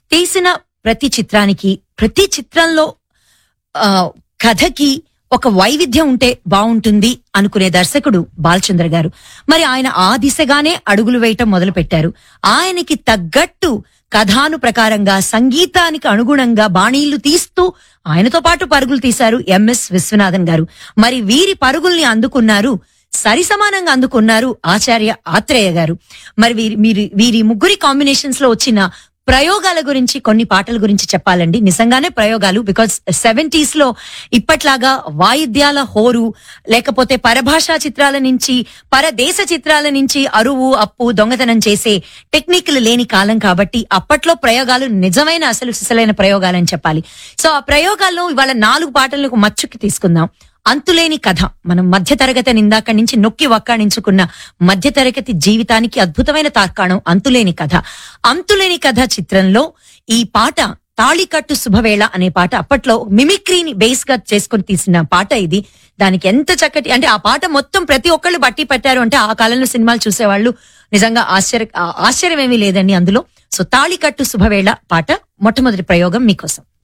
తీసిన ప్రతి చిత్రానికి ప్రతి చిత్రంలో ఆ, కథకి ఒక వైవిధ్యం ఉంటే బాగుంటుంది అనుకునే దర్శకుడు బాలచంద్ర గారు మరి ఆయన ఆ దిశగానే అడుగులు వేయటం మొదలు పెట్టారు ఆయనకి తగ్గట్టు కథాను ప్రకారంగా సంగీతానికి అనుగుణంగా బాణీళ్లు తీస్తూ ఆయనతో పాటు పరుగులు తీశారు ఎంఎస్ విశ్వనాథన్ గారు మరి వీరి పరుగుల్ని అందుకున్నారు సరి సమానంగా అందుకున్నారు ఆచార్య ఆత్రేయ గారు మరి వీరి మీరు వీరి ముగ్గురి కాంబినేషన్స్ లో వచ్చిన ప్రయోగాల గురించి కొన్ని పాటల గురించి చెప్పాలండి నిజంగానే ప్రయోగాలు బికాస్ సెవెంటీస్ లో ఇప్పట్లాగా వాయిద్యాల హోరు లేకపోతే పరభాషా చిత్రాల నుంచి పరదేశ చిత్రాల నుంచి అరువు అప్పు దొంగతనం చేసే టెక్నిక్లు లేని కాలం కాబట్టి అప్పట్లో ప్రయోగాలు నిజమైన అసలు సిసలైన ప్రయోగాలని చెప్పాలి సో ఆ ప్రయోగాల్లో ఇవాళ నాలుగు పాటలకు మచ్చుకి తీసుకుందాం అంతులేని కథ మనం మధ్యతరగతి ఇందాక నుంచి నొక్కి వక్కాణించుకున్న మధ్యతరగతి జీవితానికి అద్భుతమైన తార్కాణం అంతులేని కథ అంతులేని కథ చిత్రంలో ఈ పాట తాళికట్టు శుభవేళ అనే పాట అప్పట్లో మిమిక్రీని బేస్ గా చేసుకొని తీసిన పాట ఇది దానికి ఎంత చక్కటి అంటే ఆ పాట మొత్తం ప్రతి ఒక్కళ్ళు బట్టి పెట్టారు అంటే ఆ కాలంలో సినిమాలు చూసేవాళ్ళు నిజంగా ఆశ్చర్య ఆ- ఆశ్చర్యం ఏమీ లేదండి అందులో సో తాళికట్టు శుభవేళ పాట మొట్టమొదటి ప్రయోగం మీకోసం